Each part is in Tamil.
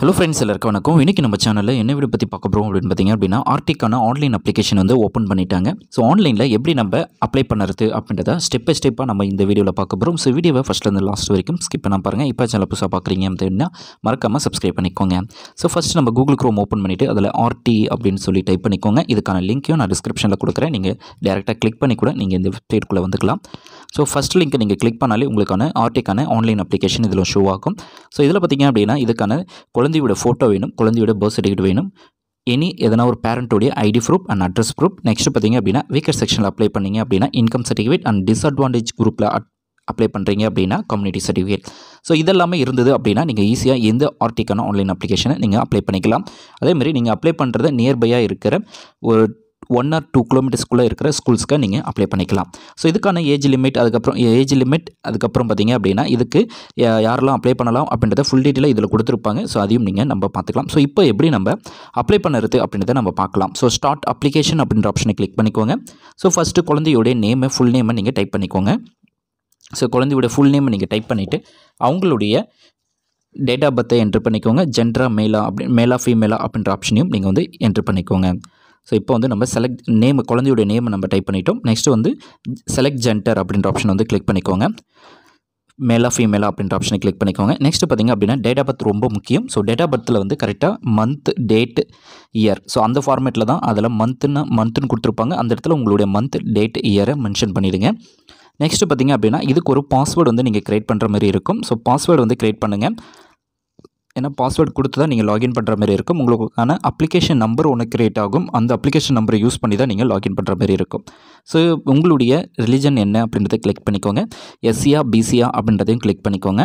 ஹலோ ஃப்ரெண்ட்ஸ் எல்லாருக்கும் வணக்கம் இன்றைக்கி நம்ம சேனலில் என்ன வீடியோ பற்றி பார்க்க போகிறோம் அப்படின்னு பார்த்தீங்க அப்படின்னா ஆர்டிக்கான ஆன்லைன் அப்ளிகேஷன் வந்து ஓப்பன் பண்ணிட்டாங்க ஸோ ஆன்லைனில் எப்படி நம்ம அப்ளை பண்ணுறது அப்படின்றத ஸ்டெப் பை ஸ்டெப்பாக நம்ம இந்த வீடியோவில் பார்க்க போகிறோம் ஸோ வீடியோவை ஃபஸ்ட்லேருந்து லாஸ்ட் வரைக்கும் ஸ்கிப் பண்ண பாருங்கள் இப்போ சேனல் புதுசாக பார்க்குறீங்க அப்படின்னா மறக்காமல் சப்ஸ்கிரைப் பண்ணிக்கோங்க ஸோ ஃபஸ்ட் நம்ம கூகுள் க்ரோம் ஓப்பன் பண்ணிவிட்டு அதில் ஆர்டி அப்படின்னு சொல்லி டைப் பண்ணிக்கோங்க இதுக்கான லிங்க்கையும் நான் டிஸ்கிரிப்ஷனில் கொடுக்குறேன் நீங்கள் டேரெக்டாக கிளிக் பண்ணி கூட நீங்கள் இந்த வெப்சைட்குள்ளே வந்துக்கலாம் ஸோ ஃபஸ்ட் லிங்க்கை நீங்கள் கிளிக் பண்ணாலே உங்களுக்கான ஆர்டிக்கான ஆன்லைன் அப்ளிகேஷன் இதில் ஷோ ஆகும் ஸோ இதில் பார்த்தீங்க அப்படின்னா இதுக்கான குழந்தையோட ஃபோட்டோ வேணும் குழந்தையோட பர்த் சர்டிஃபிகேட் வேணும் எனி எதனா ஒரு பேரண்ட்டோடைய ID proof and address proof next பார்த்தீங்க அப்படின்னா வீக்கர் செக்ஷனில் அப்ளை பண்ணீங்க அப்படின்னா இன்கம் சர்டிஃபிகேட் அண்ட் டிஸ்அட்வான்டேஜ் குரூப்பில் அப்ளை பண்ணுறீங்க அப்படின்னா கம்யூனிட்டி சர்டிஃபிகேட் ஸோ இதெல்லாமே இருந்தது அப்படின்னா நீங்கள் ஈஸியாக எந்த ஆர்டிக்கான ஆன்லைன் அப்ளிகேஷனை நீங்கள் அப்ளை பண்ணிக்கலாம் அதேமாதிரி நீங்கள் அப்ளை பண்ணுறது நியர்பையாக இருக்கிற ஒரு ஒன் ஆர் டூ கிலோமீட்டர்ஸ்க்குள்ளே இருக்கிற ஸ்கூல்ஸ்க்கு நீங்கள் அப்ளை பண்ணிக்கலாம் ஸோ இதுக்கான ஏஜ் லிமிட் அதுக்கப்புறம் ஏஜ் லிமிட் அதுக்கப்புறம் பார்த்தீங்க அப்படின்னா இதுக்கு யா- யாரெல்லாம் அப்ளை பண்ணலாம் அப்படின்றத ஃபுல் டீட்டெயிலாக இதில் கொடுத்துருப்பாங்க ஸோ அதையும் நீங்கள் நம்ம பார்த்துக்கலாம் ஸோ இப்போ எப்படி நம்ம அப்ளை பண்ணுறது அப்படின்றத நம்ம பார்க்கலாம் ஸோ ஸ்டார்ட் அப்ளிகேஷன் அப்படின்ற ஆப்ஷனை கிளிக் பண்ணிக்கோங்க ஸோ ஃபஸ்ட்டு குழந்தையோடைய நேமை ஃபுல் நேமை நீங்கள் டைப் பண்ணிக்கோங்க ஸோ குழந்தையோட ஃபுல் நேமை நீங்கள் டைப் பண்ணிவிட்டு அவங்களுடைய டேட் ஆஃப் பர்த்தை என்ட்ரு பண்ணிக்கோங்க ஜென்டரா மேலா அப்படி மேலா ஃபீமேலா அப்படின்ற ஆப்ஷனையும் நீங்கள் வந்து என்ட்ரு பண்ணிக்கோங்க ஸோ இப்போ வந்து நம்ம செலக்ட் நேம் குழந்தையோட நேமை நம்ம டைப் பண்ணிட்டோம் நெக்ஸ்ட்டு வந்து செலக்ட் ஜென்டர் அப்படின்ற ஆப்ஷன் வந்து கிளிக் பண்ணிக்கோங்க மேலா ஃபீமேலா அப்படின்ற ஆப்ஷனை கிளிக் பண்ணிக்கோங்க நெக்ஸ்ட் பார்த்தீங்க அப்படின்னா டேட் ஆஃப் பர்த் ரொம்ப முக்கியம் ஸோ டேட் ஆஃப் பர்த்தில் வந்து கரெக்டாக மந்த் டேட் இயர் ஸோ அந்த ஃபார்மேட்டில் தான் அதில் மந்த்துன்னு மந்த்துன்னு கொடுத்துருப்பாங்க அந்த இடத்துல உங்களுடைய மந்த் டேட் இயரை மென்ஷன் பண்ணிடுங்க நெக்ஸ்ட் பார்த்தீங்க அப்படின்னா இதுக்கு ஒரு பாஸ்வேர்டு வந்து நீங்கள் க்ரியேட் பண்ணுற மாதிரி இருக்கும் ஸோ பாஸ்வேர்டு வந்து க்ரியேட் பண்ணுங்கள் ஏன்னா பாஸ்வேர்டு கொடுத்து தான் நீங்கள் லாகின் பண்ணுற மாதிரி இருக்கும் உங்களுக்கான அப்ளிகேஷன் நம்பர் ஒன்று கிரியேட் ஆகும் அந்த அப்ளிகேஷன் நம்பரை யூஸ் பண்ணி தான் நீங்கள் லாகின் பண்ணுற மாதிரி இருக்கும் ஸோ உங்களுடைய ரிலிஜன் என்ன அப்படின்றத கிளிக் பண்ணிக்கோங்க எஸ்சியா பிசியா அப்படின்றதையும் கிளிக் பண்ணிக்கோங்க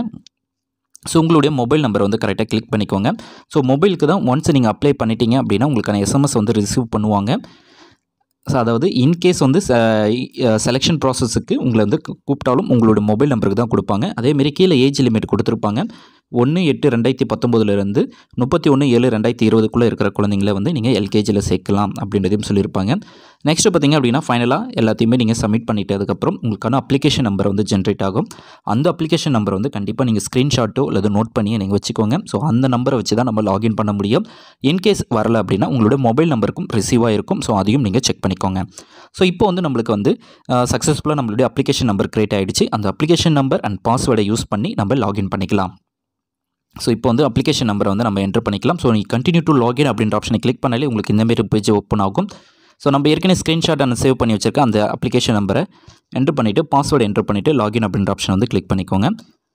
ஸோ உங்களுடைய மொபைல் நம்பர் வந்து கரெக்டாக கிளிக் பண்ணிக்கோங்க ஸோ மொபைலுக்கு தான் ஒன்ஸ் நீங்கள் அப்ளை பண்ணிட்டீங்க அப்படின்னா உங்களுக்கான எஸ்எம்எஸ் வந்து ரிசீவ் பண்ணுவாங்க ஸோ அதாவது இன்கேஸ் வந்து செலெக்ஷன் ப்ராசஸுக்கு உங்களை வந்து கூ- கூப்பிட்டாலும் உங்களோட மொபைல் நம்பருக்கு தான் கொடுப்பாங்க அதேமாரி கீழே ஏஜ் லிமிட் கொடுத்துருப்பாங்க ஒன்று எட்டு ரெண்டாயிரத்தி பத்தொம்போதுலேருந்து முப்பத்தி ஒன்று ஏழு ரெண்டாயிரத்தி இருபதுக்குள்ளே இருக்கிற குழந்தைங்கள வந்து நீங்கள் எல்கேஜியில் சேர்க்கலாம் அப்படின்றதையும் சொல்லியிருப்பாங்க நெக்ஸ்ட் பார்த்தீங்க அப்படின்னா ஃபைனலாக எல்லாத்தையுமே நீங்கள் சப்மிட் பண்ணிட்டு அதுக்கப்புறம் உங்களுக்கான அப்ளிகேஷன் நம்பர் வந்து ஜென்ரேட் ஆகும் அந்த அப்ளிகேஷன் நம்பர் வந்து கண்டிப்பாக நீங்கள் ஸ்க்ரீன்ஷாட்டோ அல்லது நோட் பண்ணி நீங்கள் வச்சுக்கோங்க ஸோ அந்த நம்பரை வச்சு தான் நம்ம லாகின் பண்ண முடியும் இன்கேஸ் வரல அப்படின்னா உங்களோட மொபைல் நம்பருக்கும் ரிசீவ் ஆகிருக்கும் ஸோ அதையும் நீங்கள் செக் பண்ணிக்கோங்க ஸோ இப்போ வந்து நம்மளுக்கு வந்து சக்ஸஸ்ஃபுல்லாக நம்மளுடைய அப்ளிகேஷன் நம்பர் கிரியேட் ஆகிடுச்சு அந்த அப்ளிகேஷன் நம்பர் அண்ட் பாஸ்வேர்டை யூஸ் பண்ணி நம்ம லாகின் பண்ணிக்கலாம் ஸோ இப்போ வந்து அப்ளிகேஷன் நம்பரை வந்து நம்ம என்டர் பண்ணிக்கலாம் ஸோ நீங்கள் கண்டினியூ டு லாகின் அப்படின்ற ஆப்ஷனை கிளிக் பண்ணாலே உங்களுக்கு இந்த மாதிரி பேஜ் ஓப்பன் ஆகும் ஸோ நம்ம ஏற்கனவே ஸ்க்ரீன்ஷாட் அந்த சேவ் பண்ணி வச்சிருக்க அந்த அப்ளிகேஷன் நம்பரை என்டர் பண்ணிவிட்டு பாஸ்வேர்டு என்டர் பண்ணிவிட்டு லாகின் அப்படின்ற ஆப்ஷன் வந்து கிளிக் பண்ணிக்கோங்க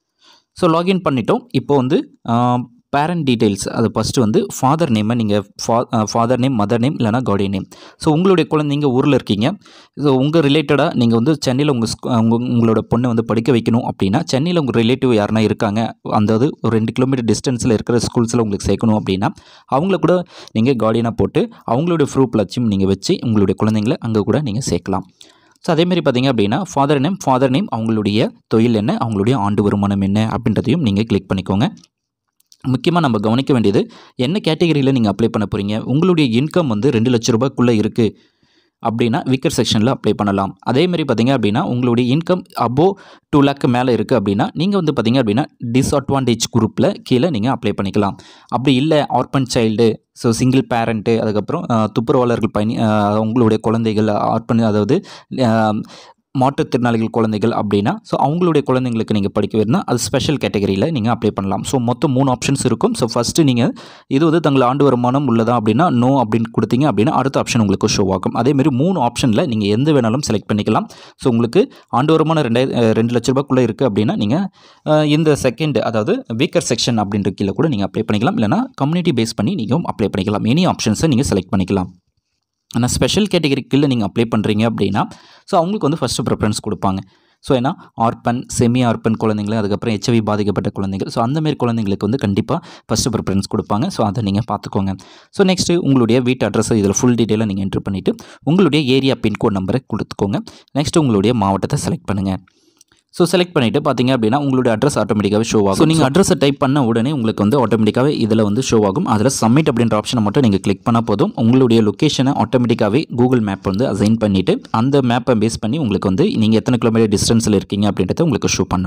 ஸோ லாகின் பண்ணிட்டோம் இப்போ வந்து பேரண்ட் டீட்டெயில்ஸ் அது ஃபஸ்ட்டு வந்து ஃபாதர் நேமை நீங்கள் ஃபா ஃபாதர் நேம் மதர் நேம் இல்லைனா கார்டியன் நேம் ஸோ உங்களுடைய குழந்தைங்க ஊரில் இருக்கீங்க ஸோ உங்கள் ரிலேட்டடாக நீங்கள் வந்து சென்னையில் உங்கள் உங்கள் உங்களோட பொண்ணை வந்து படிக்க வைக்கணும் அப்படின்னா சென்னையில் உங்கள் ரிலேட்டிவ் யாருனா இருக்காங்க அதாவது ஒரு ரெண்டு கிலோமீட்டர் டிஸ்டன்ஸில் இருக்கிற ஸ்கூல்ஸில் உங்களுக்கு சேர்க்கணும் அப்படின்னா அவங்கள கூட நீங்கள் கார்டியனாக போட்டு அவங்களுடைய ப்ரூஃப்லாச்சும் நீங்கள் வச்சு உங்களுடைய குழந்தைங்கள அங்கே கூட நீங்கள் சேர்க்கலாம் ஸோ அதேமாரி பார்த்தீங்க அப்படின்னா ஃபாதர் நேம் ஃபாதர் நேம் அவங்களுடைய தொழில் என்ன அவங்களுடைய ஆண்டு வருமானம் என்ன அப்படின்றதையும் நீங்கள் கிளிக் பண்ணிக்கோங்க முக்கியமாக நம்ம கவனிக்க வேண்டியது என்ன கேட்டகரியில் நீங்கள் அப்ளை பண்ண போகிறீங்க உங்களுடைய இன்கம் வந்து ரெண்டு லட்ச ரூபாய்க்குள்ளே இருக்குது அப்படின்னா விக்கர் செக்ஷனில் அப்ளை பண்ணலாம் அதேமாரி பார்த்தீங்க அப்படின்னா உங்களுடைய இன்கம் அபோவ் டூ லேக்கு மேலே இருக்குது அப்படின்னா நீங்கள் வந்து பார்த்தீங்க அப்படின்னா டிஸ்அட்வான்டேஜ் குரூப்பில் கீழே நீங்கள் அப்ளை பண்ணிக்கலாம் அப்படி இல்லை orphan child so single parent அதுக்கப்புறம் அஹ், துப்புரவாளர்கள் பயணி அஹ், உங்களுடைய குழந்தைகள் ஆர்பன் அதாவது அஹ், மாற்றுத்திறனாளிகள் குழந்தைகள் அப்படின்னா ஸோ அவங்களுடைய குழந்தைங்களுக்கு நீங்கள் படிக்க வேணும்னா அது ஸ்பெஷல் கேட்டகரியில் நீங்கள் அப்ளை பண்ணலாம் ஸோ மொத்தம் மூணு ஆப்ஷன்ஸ் இருக்கும் ஸோ ஃபஸ்ட்டு நீங்கள் இது வந்து தங்கள் ஆண்டு வருமானம் உள்ளதா அப்படின்னா நோ அப்படின்னு கொடுத்தீங்க அப்படின்னா அடுத்த ஆப்ஷன் உங்களுக்கு ஷோ ஆகும் அதேமாரி மூணு ஆப்ஷனில் நீங்கள் எந்த வேணாலும் செலக்ட் பண்ணிக்கலாம் ஸோ உங்களுக்கு ஆண்டு வருமானம் ரெண்டாயிரம் அஹ், ரெண்டு லட்ச ரூபாய்க்குள்ளே இருக்குது அப்படின்னா நீங்கள் இந்த செகண்ட் அதாவது வீக்கர் செக்ஷன் அப்படின்ற கீழே கூட நீங்கள் அப்ளை பண்ணிக்கலாம் இல்லைனா கம்யூனிட்டி பேஸ் பண்ணி நீங்கள் அப்ளை பண்ணிக்கலாம் எனி ஆப்ஷன்ஸை நீங்கள் செலக்ட் பண்ணிக்கலாம் ஆனால் ஸ்பெஷல் கேட்டகரிக்குள்ளே நீங்கள் அப்ளை பண்ணுறீங்க அப்படின்னா ஸோ அவங்களுக்கு வந்து ஃபஸ்ட்டு ப்ரிஃபரன்ஸ் கொடுப்பாங்க ஸோ ஏன்னா ஆர்பன் செமி ஆர்பன் குழந்தைங்க அதுக்கப்புறம் ஹெச்ஐவி பாதிக்கப்பட்ட குழந்தைகள் ஸோ அந்தமாரி குழந்தைங்களுக்கு வந்து கண்டிப்பாக ஃபஸ்ட்டு ப்ரிஃபரன்ஸ் கொடுப்பாங்க ஸோ அதை நீங்கள் பார்த்துக்கோங்க ஸோ நெக்ஸ்ட்டு உங்களுடைய வீட்டு அட்ரஸ் இதில் ஃபுல் டீட்டெயிலாக நீங்கள் என்ட்ரு பண்ணிவிட்டு உங்களுடைய ஏரியா பின்கோட் நம்பரை கொடுத்துக்கோங்க நெக்ஸ்ட்டு உங்களுடைய மாவட்டத்தை செலக்ட் பண்ணுங்கள் ஸோ செலக்ட் பண்ணிவிட்டு பார்த்தீங்க அப்படின்னா உங்களுடைய அட்ரஸ் ஆட்டோமேட்டிக்காகவே ஷோ ஆகும் ஸோ நீங்கள் அட்ரஸை டைப் பண்ண உடனே உங்களுக்கு வந்து ஆட்டோமேட்டிக்காகவே இதில் வந்து ஷோ ஆகும் அதில் சப்மிட் அப்படின்ற ஆப்ஷனை மட்டும் நீங்கள் கிளிக் பண்ணால் போதும் உங்களுடைய லொக்கேஷனை ஆட்டோமேட்டிக்காகவே கூகுள் மேப் வந்து அசைன் பண்ணிவிட்டு அந்த மேப்பை பேஸ் பண்ணி உங்களுக்கு வந்து நீங்கள் எத்தனை கிலோமீட்டர் டிஸ்டன்ஸில் இருக்கீங்க அப்படின்றத உங்களுக்கு ஷோ பண்ணும்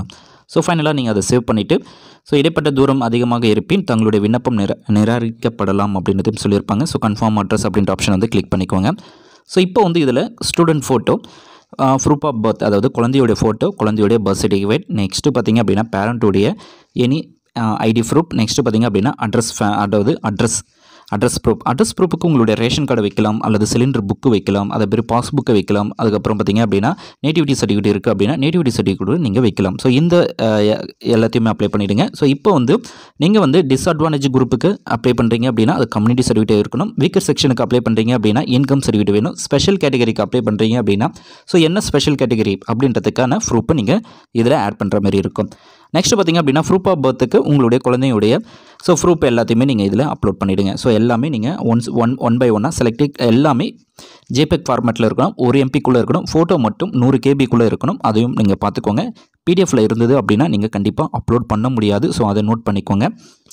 ஸோ ஃபைனலாக நீங்கள் அதை சேவ் பண்ணிவிட்டு ஸோ இடைப்பட்ட தூரம் அதிகமாக இருப்பின் தங்களுடைய விண்ணப்பம் நிர நிராகரிக்கப்படலாம் அப்படின்றதையும் சொல்லியிருப்பாங்க ஸோ கன்ஃபார்ம் அட்ரஸ் அப்படின்ற ஆப்ஷன் வந்து கிளிக் பண்ணிக்கோங்க ஸோ இப்போ வந்து இதில் student photo proof of birth அதாவது குழந்தையோடைய ஃபோட்டோ குழந்தையோடைய பர்த் சர்டிஃபிகேட் நெக்ஸ்ட்டு பார்த்தீங்க அப்படின்னா பேரண்ட்டுடைய எனி ஐடி ப்ரூஃப் நெக்ஸ்ட்டு பார்த்தீங்க அப்படின்னா அட்ரஸ் அதாவது அட்ரஸ் அட்ரஸ் ப்ரூஃப் அட்ரஸ் ப்ரூஃபுக்கு உங்களுடைய ரேஷன் கார்டை வைக்கலாம் அல்லது சிலிண்டர் புக்கு வைக்கலாம் அதை பேர் பாஸ்புக்கை வைக்கலாம் அதுக்கப்புறம் பார்த்தீங்க அப்படின்னா நேட்டிவிட்டி சர்டிஃபிகேட் இருக்குது அப்படின்னா நேட்டிவிட்டி சர்டிஃபிகேட் நீங்கள் வைக்கலாம் ஸோ இந்த அஹ், எ- எல்லாத்தையுமே அப்ளை பண்ணிவிடுங்க ஸோ இப்போ வந்து நீங்கள் வந்து டிஸ்அட்வான்டேஜ் குரூப்புக்கு அப்ளை பண்ணுறீங்க அப்படின்னா அது கம்யூனிட்டி சர்டிஃபிகேட் இருக்கணும் வீக்கர் செக்ஷனுக்கு அப்ளை பண்ணுறீங்க அப்படின்னா இன்கம் சர்டிஃபிகேட் வேணும் ஸ்பெஷல் கேட்டகரிக்கு அப்ளை பண்ணுறீங்க அப்படின்னா ஸோ என்ன ஸ்பெஷல் கேட்டகரி அப்படின்றதுக்கான ப்ரூஃபை நீங்கள் இதில் ஆட் பண்ணுற மாதிரி இருக்கும் நெக்ஸ்ட் பார்த்தீங்க அப்படின்னா ப்ரூஃப் ஆஃப் பர்த்துக்கு உங்களுடைய குழந்தையுடைய ஸோ ப்ரூஃப் எல்லாத்தையுமே நீங்கள் இதில் அப்லோட் பண்ணிவிடுங்க ஸோ எல்லாமே நீங்கள் ஒன்ஸ் ஒன் ஒன் பை ஒன்னாக செலக்ட் எல்லாமே ஜேபெக் ஃபார்மேட்டில் இருக்கணும் ஒரு எம்பிக்குள்ளே இருக்கணும் ஃபோட்டோ மட்டும் நூறு கேபிக்குள்ளே இருக்கணும் அதையும் நீங்கள் பார்த்துக்கோங்க பிடிஎஃப்ல இருந்தது அப்படின்னா நீங்கள் கண்டிப்பாக அப்லோட் பண்ண முடியாது ஸோ அதை நோட் பண்ணிக்கோங்க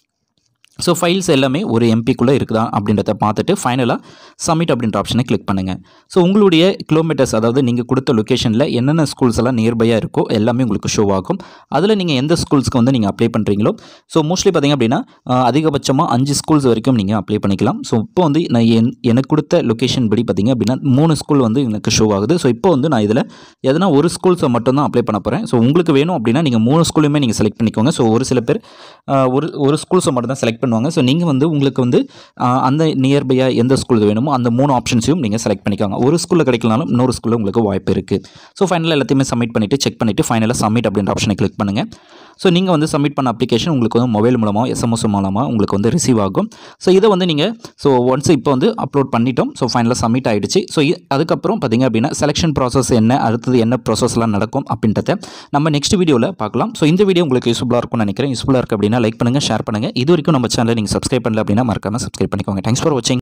ஸோ ஃபைல்ஸ் எல்லாமே ஒரு எம்பிக்குள்ளே இருக்குதா அப்படின்றத பார்த்துட்டு ஃபைனலாக சப்மிட் அப்படின்ற ஆப்ஷனை கிளிக் பண்ணுங்கள் ஸோ உங்களுடைய கிலோமீட்டர்ஸ் அதாவது நீங்கள் கொடுத்த லொக்கேஷனில் என்னென்ன ஸ்கூல்ஸ் எல்லாம் நியர்பையாக இருக்கோ எல்லாமே உங்களுக்கு ஷோ ஆகும் அதில் நீங்கள் எந்த ஸ்கூல்ஸ்க்கு வந்து நீங்கள் அப்ளை பண்ணுறீங்களோ ஸோ மோஸ்ட்லி பார்த்தீங்க அப்படின்னா அஹ், அதிகபட்சமாக அஞ்சு ஸ்கூல்ஸ் வரைக்கும் நீங்கள் அப்ளை பண்ணிக்கலாம் ஸோ இப்போ வந்து நான் என் எனக்கு கொடுத்த லொக்கேஷன் படி பார்த்தீங்க அப்படின்னா மூணு ஸ்கூல் வந்து எனக்கு ஷோ ஆகுது ஸோ இப்போ வந்து நான் இதில் எதனா ஒரு ஸ்கூல்ஸை மட்டும் தான் அப்ளை பண்ண போகிறேன் ஸோ உங்களுக்கு வேணும் அப்படின்னா நீங்கள் மூணு ஸ்கூலுமே நீங்கள் செலக்ட் பண்ணிக்கோங்க ஸோ ஒரு சில பேர் ஆஹ், ஒரு ஒரு ஸ்கூல்ஸை மட்டும் தான் செலக்ட் பண்ணுவாங்க ஸோ நீங்கள் வந்து உங்களுக்கு வந்து ஆஹ், அந்த நியர்பையாக எந்த ஸ்கூல் வேணுமோ அந்த மூணு ஆப்ஷன்ஸையும் நீங்கள் செலக்ட் பண்ணிக்கோங்க ஒரு ஸ்கூலில் கிடைக்கலனாலும் இன்னொரு ஸ்கூலில் உங்களுக்கு வாய்ப்பு இருக்குது ஸோ ஃபைனலாக எல்லாத்தையுமே சப்மிட் பண்ணிவிட்டு செக் பண்ணிவிட்டு ஃபைனலாக சப்மிட் அப்படின்ற ஆப்ஷனை கிளிக் பண்ணுங்கள் ஸோ நீங்கள் வந்து சப்மிட் பண்ண அப்ளிகேஷன் உங்களுக்கு வந்து மொபைல் மூலமாக எஸ்எம்எஸ் மூலமாக உங்களுக்கு வந்து ரிசீவ் ஆகும் ஸோ இதை வந்து நீங்கள் ஸோ ஒன்ஸ் இப்போ வந்து அப்லோட் பண்ணிட்டோம் ஸோ ஃபைனலாக சப்மிட் ஆகிடுச்சு ஸோ அதுக்கப்புறம் பார்த்தீங்க அப்படின்னா செலெக்ஷன் ப்ராசஸ் என்ன அடுத்தது என்ன ப்ராசஸ்லாம் நடக்கும் அப்படின்றத நம்ம நெக்ஸ்ட் வீடியோவில் பார்க்கலாம் ஸோ இந்த வீடியோ உங்களுக்கு யூஸ்ஃபுல்லாக இருக்கும்னு நினைக்கிறேன் யூஸ்ஃபுல்லாக இருக்குது அப்படின்னா லைக் பண்ணுங்கள் ஷேர் பண்ணுங்கள் இது வரைக்கும் நம்ம சேனலை நீங்கள் சப்ஸ்கிரைப் பண்ணல அப்படின்னா மறக்காமல் சப்ஸ்கிரைப் பண்ணிக்கோங்க தேங்க்ஸ் ஃபார் வாட்சிங்